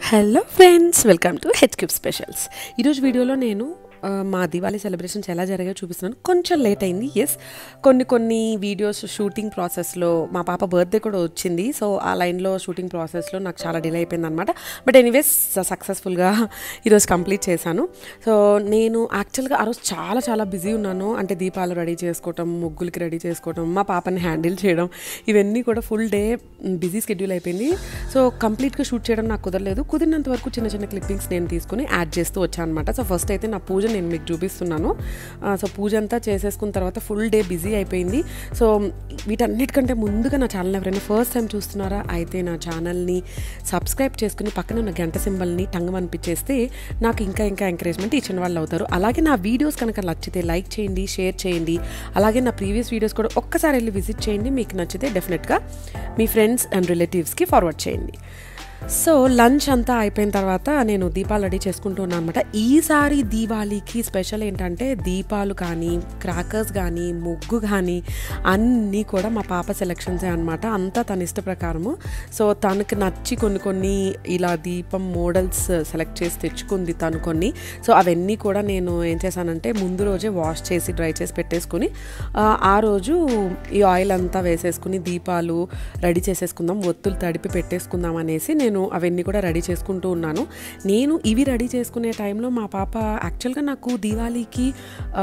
hello friends welcome to H cube specials ఈరోజు వీడియోలో నేను ఆ, మా దివాళీ సెలబ్రేషన్స్ ఎలా జరిగాయో చూపిస్తున్నాను కొంచెం లేట్ అయింది ఎస్ కొన్ని కొన్ని వీడియోస్ షూటింగ్ ప్రాసెస్లో మా పాప బర్త్డే కూడా వచ్చింది సో ఆ లైన్లో షూటింగ్ ప్రాసెస్లో నాకు చాలా డిలే అయిపోయింది అనమాట బట్ ఎనీవేస్ సక్సెస్ఫుల్గా ఈరోజు కంప్లీట్ చేశాను సో నేను యాక్చువల్గా ఆ రోజు చాలా చాలా బిజీ ఉన్నాను అంటే దీపాలు రెడీ చేసుకోవటం ముగ్గులకి రెడీ చేసుకోవటం మా పాపని హ్యాండిల్ చేయడం ఇవన్నీ కూడా ఫుల్ డే బిజీ స్కెడ్యూల్ అయిపోయింది సో కంప్లీట్గా షూట్ చేయడం నాకు కుదరలేదు కుదిరినంత వరకు చిన్న చిన్న క్లిప్పింగ్స్ నేను తీసుకుని యాడ్ చేస్తూ వచ్చాను అనమాట సో ఫస్ట్ అయితే నా పూజ నేను మీకు చూపిస్తున్నాను ఆ, సో పూజ అంతా చేసేసుకున్న తర్వాత ఫుల్ డే బిజీ అయిపోయింది సో వీటన్నిటికంటే ముందుగా నా ఛానల్ ఎవరైనా ఫస్ట్ టైం చూస్తున్నారా అయితే నా ఛానల్ని సబ్స్క్రైబ్ చేసుకుని పక్కన ఉన్న గంట సింబల్ని టంగం అనిపించేస్తే నాకు ఇంకా ఇంకా ఎంకరేజ్మెంట్ ఇచ్చిన వాళ్ళు అవుతారు అలాగే నా వీడియోస్ కనుక నచ్చితే లైక్ చేయండి షేర్ చేయండి అలాగే నా ప్రీవియస్ వీడియోస్ కూడా ఒక్కసారి వెళ్ళి విజిట్ చేయండి మీకు నచ్చితే డెఫినెట్గా మీ ఫ్రెండ్స్ అండ్ రిలేటివ్స్కి ఫార్వర్డ్ చేయండి సో లంచ్ అంతా అయిపోయిన తర్వాత నేను దీపాలు రెడీ చేసుకుంటూ ఉన్నాను అనమాట ఈసారి దీపావళికి స్పెషల్ ఏంటంటే దీపాలు కానీ క్రాకర్స్ కానీ ముగ్గు కానీ అన్నీ కూడా మా పాప సెలెక్షన్సే అనమాట అంతా తన ఇష్ట ప్రకారము సో తనకు నచ్చి కొన్ని కొన్ని ఇలా దీపం మోడల్స్ సెలెక్ట్ చేసి తెచ్చుకుంది తను కొన్ని సో అవన్నీ కూడా నేను ఏం చేశానంటే ముందు రోజే వాష్ చేసి డ్రై చేసి పెట్టేసుకుని ఆ, ఆ రోజు ఈ ఆయిల్ అంతా వేసేసుకుని దీపాలు రెడీ చేసేసుకుందాం ఒత్తులు తడిపి పెట్టేసుకుందాం అనేసి నేను అవన్నీ కూడా రెడీ చేసుకుంటూ ఉన్నాను నేను ఇవి రెడీ చేసుకునే టైంలో మా పాప యాక్చువల్గా నాకు దీవాళీకి ఆ,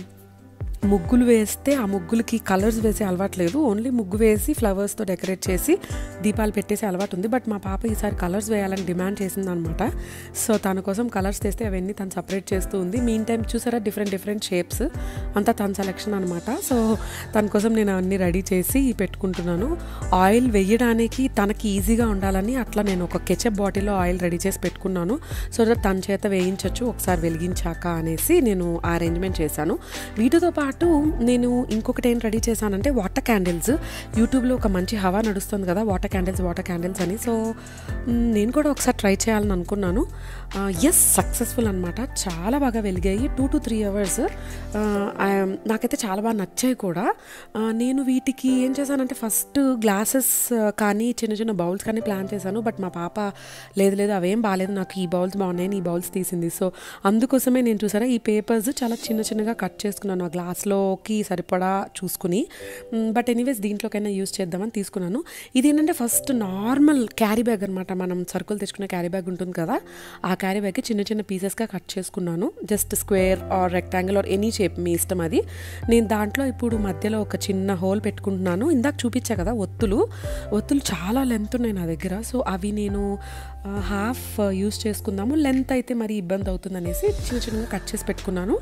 ముగ్గులు వేస్తే ఆ ముగ్గులకి కలర్స్ వేసే అలవాటు లేదు ఓన్లీ ముగ్గు వేసి ఫ్లవర్స్తో డెకరేట్ చేసి దీపాలు పెట్టేసే అలవాటు ఉంది బట్ మా పాప ఈసారి కలర్స్ వేయాలని డిమాండ్ చేసింది అనమాట సో తన కోసం కలర్స్ తెస్తే అవన్నీ తను సపరేట్ చేస్తూ ఉంది మీన్ టైం చూసారా డిఫరెంట్ డిఫరెంట్ షేప్స్ అంతా తన సెలెక్షన్ అనమాట సో తన కోసం నేను అన్నీ రెడీ చేసి పెట్టుకుంటున్నాను ఆయిల్ వేయడానికి తనకి ఈజీగా ఉండాలని అట్లా నేను ఒక కెచప్ బాటిల్లో ఆయిల్ రెడీ చేసి పెట్టుకున్నాను సో దట్ తన చేత వేయించవచ్చు ఒకసారి వెలిగించాక అనేసి నేను ఆ అరేంజ్మెంట్ చేశాను వీటితో పాటు నేను ఇంకొకటి ఏం రెడీ చేశానంటే వాటర్ క్యాండిల్స్ యూట్యూబ్లో ఒక మంచి హవా నడుస్తుంది కదా వాటర్ క్యాండిల్స్ వాటర్ క్యాండిల్స్ అని సో మ్, నేను కూడా ఒకసారి ట్రై చేయాలని అనుకున్నాను ఎస్ సక్సెస్ఫుల్ అనమాట చాలా బాగా వెలిగాయి టూ టు త్రీ అవర్స్ నాకైతే చాలా బాగా నచ్చాయి కూడా ఆ, నేను వీటికి ఏం చేశానంటే ఫస్ట్ గ్లాసెస్ కానీ చిన్న చిన్న బౌల్స్ కానీ ప్లాన్ చేశాను బట్ మా పాప లేదు లేదు అవేం బాగాలేదు నాకు ఈ బౌల్స్ బాగున్నాయని ఈ బౌల్స్ తీసింది సో అందుకోసమే నేను చూసారా ఈ పేపర్స్ చాలా చిన్న చిన్నగా కట్ చేసుకున్నాను ఆ గ్లాస్లోకి సరిపడా చూసుకుని బట్ ఎనీవేస్ దీంట్లోకైనా యూస్ చేద్దామని తీసుకున్నాను ఇది ఏంటంటే ఫస్ట్ నార్మల్ క్యారీ బ్యాగ్ అనమాట మనం సరుకులు తెచ్చుకునే క్యారీ బ్యాగ్ ఉంటుంది కదా ఆ క్యారీ బ్యాగ్ చిన్న చిన్న పీసెస్గా కట్ చేసుకున్నాను just square or rectangle or any shape మీ ఇష్టం అది నేను దాంట్లో ఇప్పుడు మధ్యలో ఒక చిన్న హోల్ పెట్టుకుంటున్నాను ఇందాక చూపించా కదా ఒత్తులు ఒత్తులు చాలా లెంత్ ఉన్నాయి నా దగ్గర సో అవి నేను హాఫ్ యూస్ చేసుకుందాము లెంత్ అయితే మరి ఇబ్బంది అవుతుంది అనేసి చిన్న చిన్నగా కట్ చేసి పెట్టుకున్నాను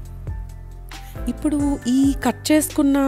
ఇప్పుడు ఈ కట్ చేసుకున్న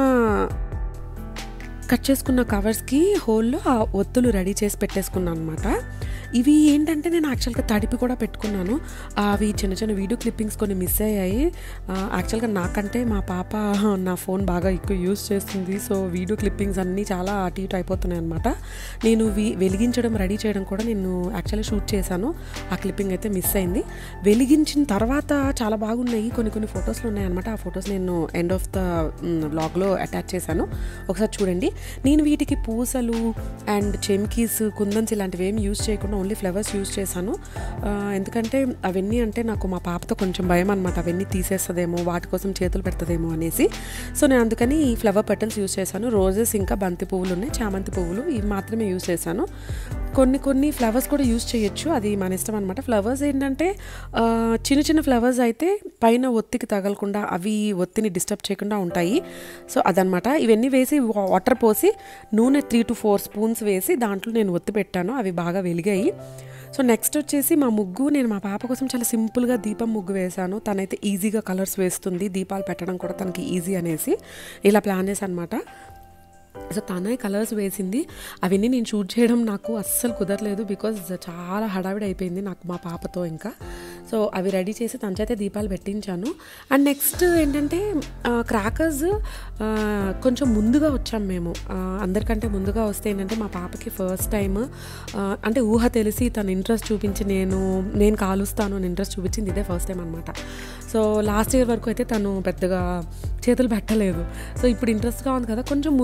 కట్ చేసుకున్న కవర్స్కి హోల్లో ఆ ఒత్తులు రెడీ చేసి పెట్టేసుకున్నాను అనమాట ఇవి ఏంటంటే నేను యాక్చువల్గా తడిపి కూడా పెట్టుకున్నాను అవి చిన్న చిన్న వీడియో క్లిప్పింగ్స్ కొన్ని మిస్ అయ్యాయి ఆ, యాక్చువల్గా నాకంటే మా పాప నా ఫోన్ బాగా ఎక్కువ యూస్ చేస్తుంది సో వీడియో క్లిప్పింగ్స్ అన్నీ చాలా అటు ఇటు అయిపోతున్నాయి అనమాట నేను వి- వెలిగించడం రెడీ చేయడం కూడా నేను యాక్చువల్గా షూట్ చేశాను ఆ క్లిప్పింగ్ అయితే మిస్ అయింది వెలిగించిన తర్వాత చాలా బాగున్నాయి కొన్ని కొన్ని ఫొటోస్లో ఉన్నాయన్నమాట ఆ ఫొటోస్ నేను ఎండ్ ఆఫ్ ద బ్లాగ్లో అటాచ్ చేశాను ఒకసారి చూడండి నేను వీటికి పూసలు అండ్ చెమ్కీస్ కుందన్స్ ఇలాంటివి ఏమి యూజ్ చేయకుండా ఓన్లీ ఫ్లవర్స్ యూజ్ చేశాను ఆ, ఎందుకంటే అవన్నీ అంటే నాకు మా పాపతో కొంచెం భయం అనమాట అవన్నీ తీసేస్తుందేమో వాటి కోసం చేతులు పెడుతుందేమో అనేసి సో నేను అందుకని ఈ ఫ్లవర్ పెటల్స్ యూజ్ చేశాను రోజెస్ ఇంకా బంతి పువ్వులు ఉన్నాయి చామంతి పువ్వులు ఇవి మాత్రమే యూజ్ చేశాను కొన్ని కొన్ని ఫ్లవర్స్ కూడా యూజ్ చేయొచ్చు అది మన ఇష్టం అనమాట ఫ్లవర్స్ ఏంటంటే ఆ, చిన్న చిన్న ఫ్లవర్స్ అయితే పైన ఒత్తికి తగలకుండా అవి ఒత్తిని డిస్టర్బ్ చేయకుండా ఉంటాయి సో అదనమాట ఇవన్నీ వేసి వాటర్ పోసి నూనె త్రీ టు ఫోర్ స్పూన్స్ వేసి దాంట్లో నేను ఒత్తి పెట్టాను అవి బాగా వెలిగాయి సో నెక్స్ట్ వచ్చేసి మా ముగ్గు నేను మా పాప కోసం చాలా సింపుల్గా దీపం ముగ్గు వేశాను తనైతే ఈజీగా కలర్స్ వేస్తుంది దీపాలు పెట్టడం కూడా తనకి ఈజీ అనేసి ఇలా ప్లాన్ చేశాను అనమాట సో తనే కలర్స్ వేసింది అవన్నీ నేను షూట్ చేయడం నాకు అస్సలు కుదరలేదు బికాజ్ చాలా హడావిడి అయిపోయింది నాకు మా పాపతో ఇంకా సో అవి రెడీ చేసి తన చేతే దీపాలు పెట్టించాను అండ్ నెక్స్ట్ ఏంటంటే క్రాకర్స్ కొంచెం ముందుగా వచ్చాం మేము ఆ, అందరికంటే ముందుగా వస్తే ఏంటంటే మా పాపకి ఫస్ట్ టైం అంటే ఊహ తెలిసి తను ఇంట్రెస్ట్ చూపించి నేను నేను కాలుస్తాను అని ఇంట్రెస్ట్ చూపించింది ఇదే ఫస్ట్ టైం అనమాట సో లాస్ట్ ఇయర్ వరకు అయితే తను పెద్దగా చేతులు పెట్టలేదు సో ఇప్పుడు ఇంట్రెస్ట్గా ఉంది కదా కొంచెం ముందు వెళ్తే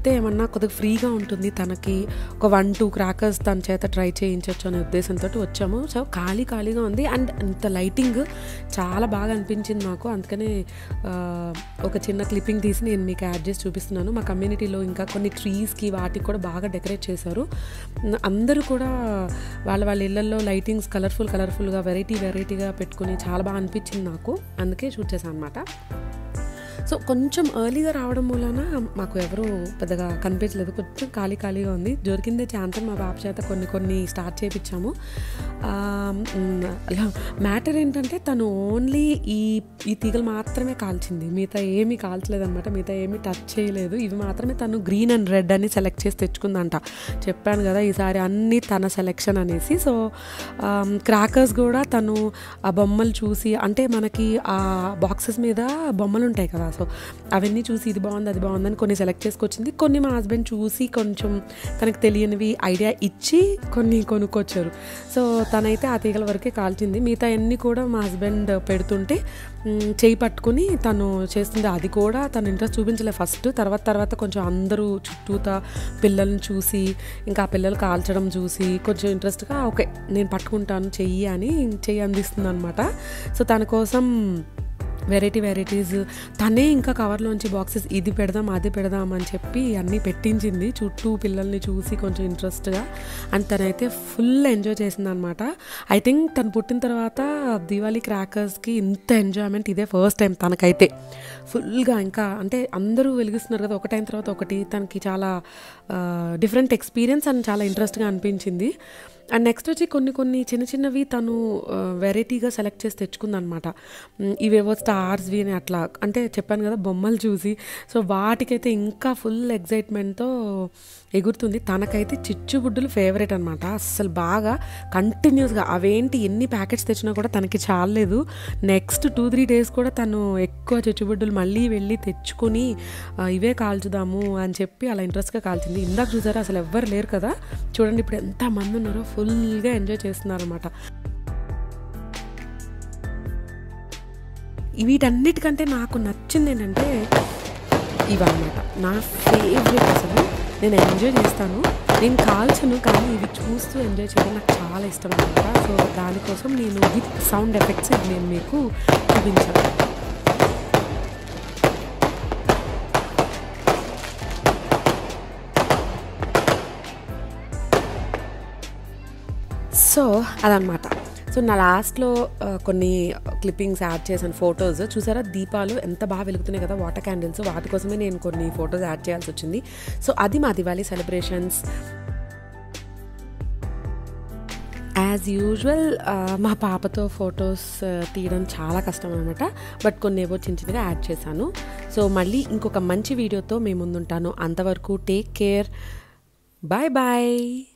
అయితే ఏమన్నా కొద్దిగా ఫ్రీగా ఉంటుంది తనకి ఒక వన్ టూ క్రాకర్స్ తన చేత ట్రై చేయించవచ్చు అనే ఉద్దేశంతో వచ్చాము సో ఖాళీ ఖాళీగా ఉంది అండ్ అంత లైటింగ్ చాలా బాగా అనిపించింది నాకు అందుకనే ఆ, ఒక చిన్న క్లిప్పింగ్ తీసి నేను మీకు యాడ్ చేసి చూపిస్తున్నాను మా కమ్యూనిటీలో ఇంకా కొన్ని ట్రీస్కి వాటికి కూడా బాగా డెకరేట్ చేశారు అందరూ కూడా వాళ్ళ వాళ్ళ ఇళ్ళల్లో లైటింగ్స్ కలర్ఫుల్ కలర్ఫుల్గా వెరైటీ వెరైటీగా పెట్టుకుని చాలా బాగా అనిపించింది నాకు అందుకే షూట్ చేశాను అనమాట సో కొంచెం ఎర్లీగా రావడం మూలన మాకు ఎవరు పెద్దగా కనిపించలేదు కొంచెం ఖాళీ ఖాళీగా ఉంది దొరికిందే ఛాన్స్ మా బాబు చేత కొన్ని కొన్ని స్టార్ట్ చేయించాము మ్యాటర్ ఏంటంటే తను ఓన్లీ ఈ ఈ తీగలు మాత్రమే కాల్చింది మిగతా ఏమీ కాల్చలేదు అనమాట మిగతా ఏమీ టచ్ చేయలేదు ఇవి మాత్రమే తను గ్రీన్ అండ్ రెడ్ అని సెలెక్ట్ చేసి తెచ్చుకుందంట చెప్పాను కదా ఈసారి అన్నీ తన సెలెక్షన్ అనేసి సో క్రాకర్స్ కూడా తను ఆ బొమ్మలు చూసి అంటే మనకి ఆ బాక్సెస్ మీద బొమ్మలు ఉంటాయి కదా సో అవన్నీ చూసి ఇది బాగుంది అది బాగుందని కొన్ని సెలెక్ట్ చేసుకొచ్చింది కొన్ని మా హస్బెండ్ చూసి కొంచెం తనకు తెలియనివి ఐడియా ఇచ్చి కొన్ని కొనుక్కొచ్చారు సో తనైతే ఆ తీగల వరకే కాల్చింది మిగతా అన్నీ కూడా మా హస్బెండ్ పెడుతుంటే మ్, చేయి పట్టుకుని తను చేస్తుంది అది కూడా తను ఇంట్రెస్ట్ చూపించలే ఫస్ట్ తర్వాత తర్వాత కొంచెం అందరూ చుట్టూతా పిల్లల్ని చూసి ఇంకా ఆ పిల్లలు కాల్చడం చూసి కొంచెం ఇంట్రెస్ట్గా ఓకే నేను పట్టుకుంటాను చెయ్యి అని చెయ్యి అందిస్తుంది అనమాట సో తన కోసం వెరైటీ వెరైటీస్ తనే ఇంకా కవర్లోంచి బాక్సెస్ ఇది పెడదాం అది పెడదాం అని చెప్పి అన్నీ పెట్టించింది చుట్టూ పిల్లల్ని చూసి కొంచెం ఇంట్రెస్ట్గా అండ్ తనైతే ఫుల్ ఎంజాయ్ చేసింది అనమాట ఐ థింక్ తను పుట్టిన తర్వాత దివాళీ క్రాకర్స్కి ఇంత ఎంజాయ్మెంట్ ఇదే ఫస్ట్ టైం తనకైతే ఫుల్గా ఇంకా అంటే అందరూ వెలిగిస్తున్నారు కదా ఒకటైన తర్వాత ఒకటి తనకి చాలా డిఫరెంట్ ఎక్స్పీరియన్స్ అండ్ చాలా ఇంట్రెస్ట్గా అనిపించింది అండ్ నెక్స్ట్ వచ్చి కొన్ని కొన్ని చిన్న చిన్నవి తను వెరైటీగా సెలెక్ట్ చేసి తెచ్చుకుందనమాట ఇవేవో స్టార్స్వి అని అట్లా అంటే చెప్పాను కదా బొమ్మలు చూసి సో వాటికైతే ఇంకా ఫుల్ ఎగ్జైట్మెంట్తో ఎగురుతుంది తనకైతే చిచ్చుబుడ్డులు ఫేవరెట్ అనమాట అస్సలు బాగా కంటిన్యూస్గా అవేంటి ఎన్ని ప్యాకెట్స్ తెచ్చినా కూడా తనకి చాలలేదు నెక్స్ట్ టూ త్రీ డేస్ కూడా తను ఎక్కువ చిచ్చుబుడ్డులు మళ్ళీ వెళ్ళి తెచ్చుకొని ఆ, ఇవే కాల్చుదాము అని చెప్పి అలా ఇంట్రెస్ట్గా కాల్చింది ఇందాక చూసారా అసలు ఎవ్వరు లేరు కదా చూడండి ఇప్పుడు ఎంత మంది ఉన్నారో ఫుల్గా ఎంజాయ్ చేస్తున్నారు అనమాట వీటన్నిటికంటే నాకు నచ్చింది ఏంటంటే ఇవన్నమాట నా ఫేవరెట్ అసలు నేను ఎంజాయ్ చేస్తాను నేను కాల్చను కానీ ఇవి చూస్తూ ఎంజాయ్ చేయడం నాకు చాలా ఇష్టం అనమాట సో దానికోసం నేను విత్ సౌండ్ ఎఫెక్ట్స్ ఇది నేను మీకు చూపించాను సో అదనమాట సో నా లాస్ట్లో ఆ, కొన్ని క్లిప్పింగ్స్ యాడ్ చేశాను ఫొటోస్ చూసారా దీపాలు ఎంత బాగా వెలుగుతున్నాయి కదా వాటర్ క్యాండిల్స్ వాటి కోసమే నేను కొన్ని ఫొటోస్ యాడ్ చేయాల్సి వచ్చింది సో అది మా దివాళీ సెలబ్రేషన్స్ యాజ్ యూజువల్ మా పాపతో ఫొటోస్ తీయడం చాలా కష్టం అనమాట బట్ కొన్ని ఏవో చిన్న చిన్నగా యాడ్ చేశాను సో మళ్ళీ ఇంకొక మంచి వీడియోతో మేము ముందుంటాను అంతవరకు టేక్ కేర్ బాయ్ బాయ్